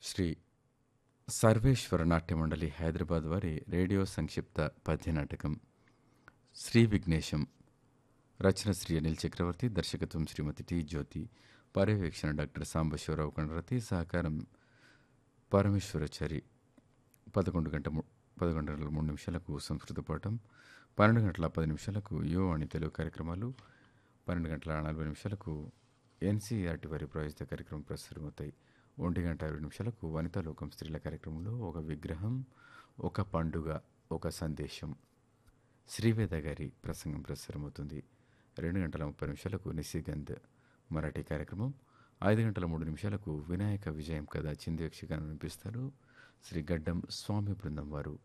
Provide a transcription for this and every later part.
శ్రీ సర్వేశ్వర నాట్య మండలి హైదరాబాద్ వారి రేడియో సంక్షిప్త పద్య నాటకం శ్రీ విఘ్నేశం రచన శ్రీ అనిల్ చక్రవర్తి దర్శకత్వం శ్రీమతి టి జ్యోతి పర్యవేక్షణ డాక్టర్ సాంబశివరావు కండ్రతి సహకారం పరమేశ్వరచారి పదకొండు గంట ము- పదకొండు గంటల మూడు నిమిషాలకు సంస్కృత పాఠం పన్నెండు గంటల పది నిమిషాలకు యో అని తెలుగు కార్యక్రమాలు పన్నెండు గంటల నలభై నిమిషాలకు ఎన్సీఆర్టీ వారి ప్రాయోజిత కార్యక్రమం ప్రసారమవుతాయి ఒంటి గంట ఇరవై నిమిషాలకు వనితా లోకం స్త్రీల కార్యక్రమంలో ఒక విగ్రహం ఒక పండుగ ఒక సందేశం శ్రీవేద గారి ప్రసంగం ప్రసారమవుతుంది రెండు గంటల ముప్పై నిమిషాలకు నిశిగంధ్ మరాఠీ కార్యక్రమం ఐదు గంటల మూడు నిమిషాలకు వినాయక విజయం కథ చింది యక్షగానం వినిపిస్తారు శ్రీ గడ్డం స్వామి బృందం వారు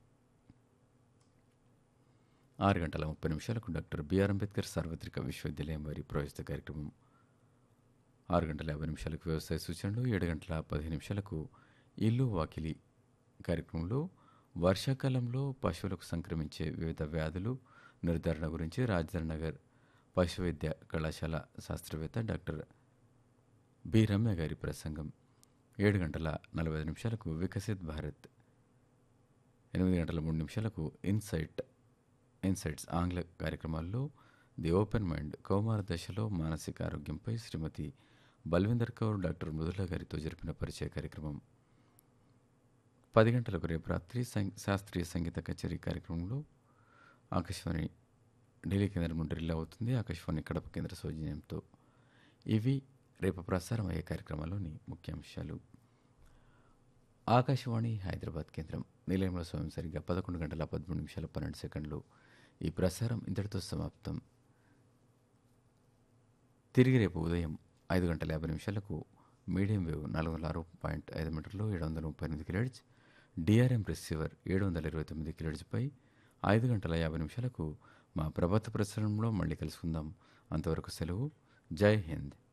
ఆరు గంటల ముప్పై నిమిషాలకు డాక్టర్ బిఆర్ అంబేద్కర్ సార్వత్రిక విశ్వవిద్యాలయం వారి ప్రాయోజిత కార్యక్రమం ఆరు గంటల యాభై నిమిషాలకు వ్యవసాయ సూచనలు ఏడు గంటల పదిహేను నిమిషాలకు ఇల్లు వాకిలి కార్యక్రమంలో వర్షాకాలంలో పశువులకు సంక్రమించే వివిధ వ్యాధులు నిర్ధారణ గురించి రాజధాని నగర్ పశు వైద్య కళాశాల శాస్త్రవేత్త డాక్టర్ బి రమ్య గారి ప్రసంగం ఏడు గంటల నలభై ఐదు నిమిషాలకు వికసిత్ భారత్ ఎనిమిది గంటల మూడు నిమిషాలకు ఇన్సైట్ ఇన్సైట్స్ ఆంగ్ల కార్యక్రమాల్లో ది ఓపెన్ మైండ్ కౌమార దశలో మానసిక ఆరోగ్యంపై శ్రీమతి బల్విందర్ కౌర్ డాక్టర్ మృదుల గారితో జరిపిన పరిచయ కార్యక్రమం పది గంటలకు రేపు రాత్రి సం- శాస్త్రీయ సంగీత కచేరీ కార్యక్రమంలో ఆకాశవాణి ఢిల్లీ కేంద్రం నుండి రిలే అవుతుంది ఆకాశవాణి కడప కేంద్ర సౌజన్యంతో ఇవి రేపు ప్రసారం అయ్యే కార్యక్రమాల్లోని ముఖ్యాంశాలు ఆకాశవాణి హైదరాబాద్ కేంద్రం నిలయంలో స్వయం సరిగ్గా పదకొండు గంటల పదమూడు నిమిషాల పన్నెండు సెకండ్లు ఈ ప్రసారం ఇంతటితో సమాప్తం తిరిగి రేపు ఉదయం ఐదు గంటల యాభై నిమిషాలకు మీడియం వేవ్ నాలుగు వందల ఆరు పాయింట్ ఐదు మీటర్లు ఏడు వందల ముప్పై ఎనిమిది కిలోడ్స్ డిఆర్ఎం రిసీవర్ ఏడు వందల ఇరవై తొమ్మిది కిలోడ్స్పై ఐదు గంటల యాభై నిమిషాలకు మా ప్రభుత్వ ప్రసారంలో మళ్ళీ కలుసుకుందాం అంతవరకు సెలవు జై హింద్